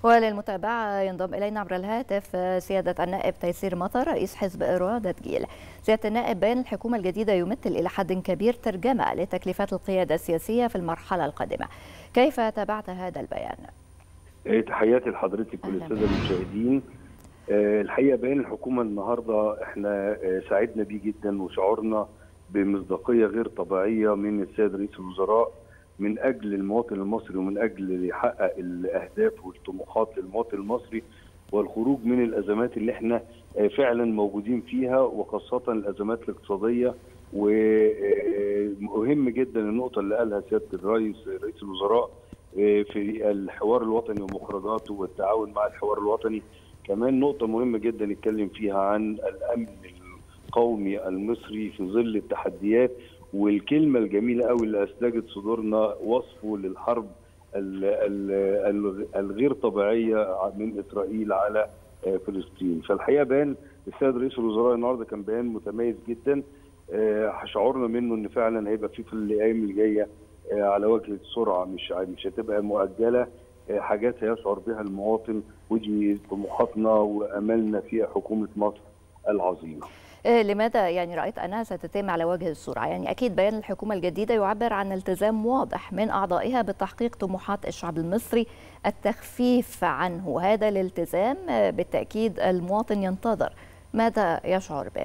وللمتابعة ينضم إلينا عبر الهاتف سيادة النائب تيسير مطر رئيس حزب إرادة جيل سيادة النائب بيان الحكومة الجديدة يمثل إلى حد كبير ترجمة لتكليفات القيادة السياسية في المرحلة القادمة كيف تابعت هذا البيان؟ تحياتي لحضرتك وللساده المشاهدين الحقيقه بيان الحكومه النهارده احنا سعدنا بيه جدا وشعرنا بمصداقيه غير طبيعيه من السيد رئيس الوزراء من اجل المواطن المصري ومن اجل يحقق الاهداف والطموحات للمواطن المصري والخروج من الازمات اللي احنا فعلا موجودين فيها وخاصه الازمات الاقتصاديه ومهم جدا النقطه اللي قالها سياده الرئيس رئيس الوزراء في الحوار الوطني ومخرجاته والتعاون مع الحوار الوطني كمان نقطه مهمه جدا نتكلم فيها عن الامن القومي المصري في ظل التحديات والكلمه الجميله قوي اللي اسلجت صدورنا وصفه للحرب الغير طبيعيه من اسرائيل على فلسطين فالحقيقه بيان السيد رئيس الوزراء النهارده كان بيان متميز جدا شعورنا منه ان فعلا هيبقى في في الايام اللي جايه على وجه السرعه مش مش هتبقى مؤجله حاجات هيشعر بها المواطن ودي طموحاتنا واملنا في حكومه مصر العظيمه. لماذا يعني رأيت أنها ستتم على وجه السرعة يعني أكيد بيان الحكومة الجديدة يعبر عن التزام واضح من أعضائها بتحقيق طموحات الشعب المصري التخفيف عنه هذا الالتزام بالتأكيد المواطن ينتظر ماذا يشعر به؟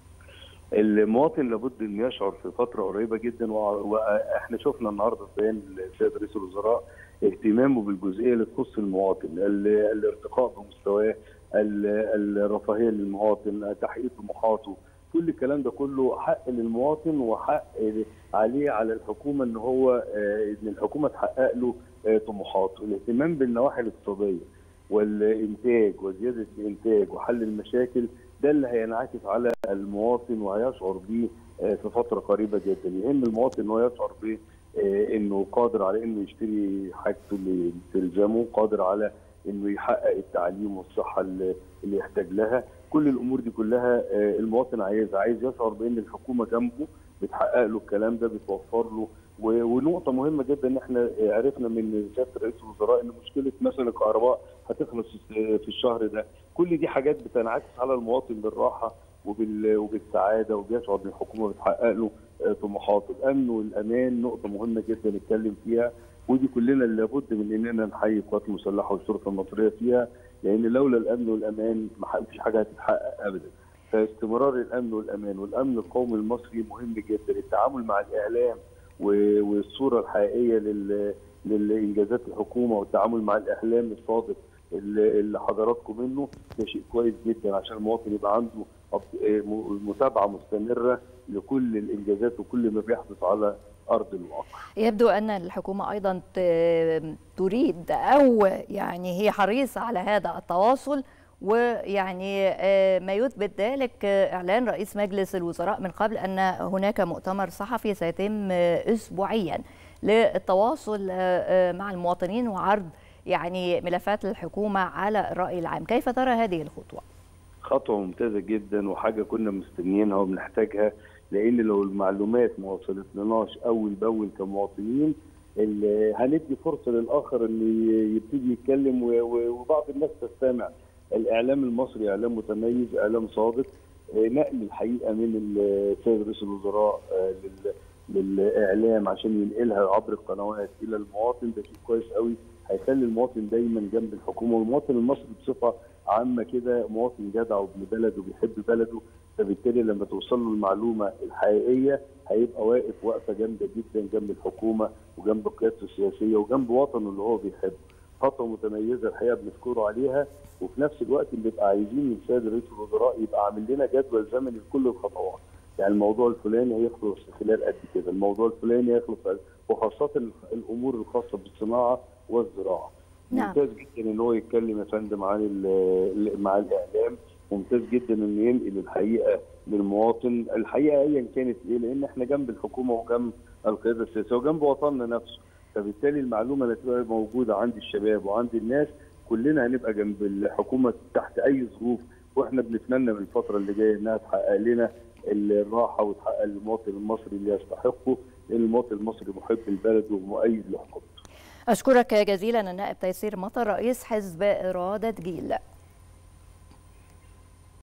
المواطن لابد ان يشعر في فتره قريبه جدا واحنا شفنا النهارده بيان السيد رئيس الوزراء اهتمامه بالجزئيه اللي تخص المواطن الارتقاء بمستواه الرفاهيه للمواطن تحقيق طموحاته كل الكلام ده كله حق للمواطن وحق عليه على الحكومه ان هو ان الحكومه تحقق له طموحاته الاهتمام بالنواحي الاقتصاديه والانتاج وزياده الانتاج وحل المشاكل ده اللي هينعكس على المواطن وهيشعر بيه في فتره قريبه جدا يهم المواطن ان هو يشعر بيه انه قادر على انه يشتري حاجته اللي تلزمه قادر على انه يحقق التعليم والصحه اللي يحتاج لها كل الامور دي كلها المواطن عايزها عايز يشعر بان الحكومه جنبه بتحقق له الكلام ده بتوفر له ونقطه مهمه جدا ان احنا عرفنا من سياده رئيس الوزراء ان مشكله مثلا الكهرباء هتخلص في الشهر ده كل دي حاجات بتنعكس على المواطن بالراحه وبالسعاده وبيشعر ان الحكومه بتحقق له طموحاته الامن والامان نقطه مهمه جدا نتكلم فيها ودي كلنا لابد من اننا نحيي القوات المسلحه والشرطه المصريه فيها لان لولا الامن والامان ما فيش حاجه هتتحقق ابدا فاستمرار الامن والامان والامن القومي المصري مهم جدا التعامل مع الاعلام والصوره الحقيقيه لل للانجازات الحكومه والتعامل مع الاعلام الصادق اللي حضراتكم منه ده شيء كويس جدا عشان المواطن يبقى عنده متابعه مستمره لكل الانجازات وكل ما بيحدث على ارض الواقع. يبدو ان الحكومه ايضا تريد او يعني هي حريصه على هذا التواصل ويعني ما يثبت ذلك اعلان رئيس مجلس الوزراء من قبل ان هناك مؤتمر صحفي سيتم اسبوعيا للتواصل مع المواطنين وعرض يعني ملفات الحكومه على الراي العام، كيف ترى هذه الخطوه؟ خطوه ممتازه جدا وحاجه كنا مستنيينها وبنحتاجها لان لو المعلومات ما وصلتلناش اول باول كمواطنين هندي فرصه للاخر ان يبتدي يتكلم وبعض الناس تستمع الاعلام المصري اعلام متميز اعلام صادق نقل الحقيقه من السيد رئيس الوزراء للاعلام عشان ينقلها عبر القنوات الى المواطن ده شيء كويس قوي هيخلي المواطن دايما جنب الحكومه والمواطن المصري بصفه عامه كده مواطن جدع وابن بلد وبيحب بلده فبالتالي لما توصل له المعلومه الحقيقيه هيبقى واقف وقفه جامده جدا جنب الحكومه وجنب قيادته السياسيه وجنب وطنه اللي هو بيحبه. خطوه متميزه الحقيقه بنشكره عليها وفي نفس الوقت بنبقى عايزين السيد رئيس الوزراء يبقى عامل لنا جدول زمني لكل الخطوات. يعني الموضوع الفلاني هيخلص خلال قد كده، الموضوع الفلاني هيخلص وخاصه الامور الخاصه بالصناعه والزراعه. نعم. ممتاز جدا ان هو يتكلم يا فندم عن مع الاعلام ممتاز جدا انه ينقل الحقيقه للمواطن الحقيقه ايا كانت ايه لان احنا جنب الحكومه وجنب القياده السياسيه وجنب وطننا نفسه فبالتالي المعلومه اللي تبقى موجوده عند الشباب وعند الناس كلنا هنبقى جنب الحكومه تحت اي ظروف واحنا بنتمنى من الفتره اللي جايه انها تحقق لنا الراحه وتحقق للمواطن المصري اللي يستحقه لان المواطن المصري محب البلد ومؤيد لحكومته. أشكرك جزيلا النائب تيسير مطر رئيس حزب إرادة جيل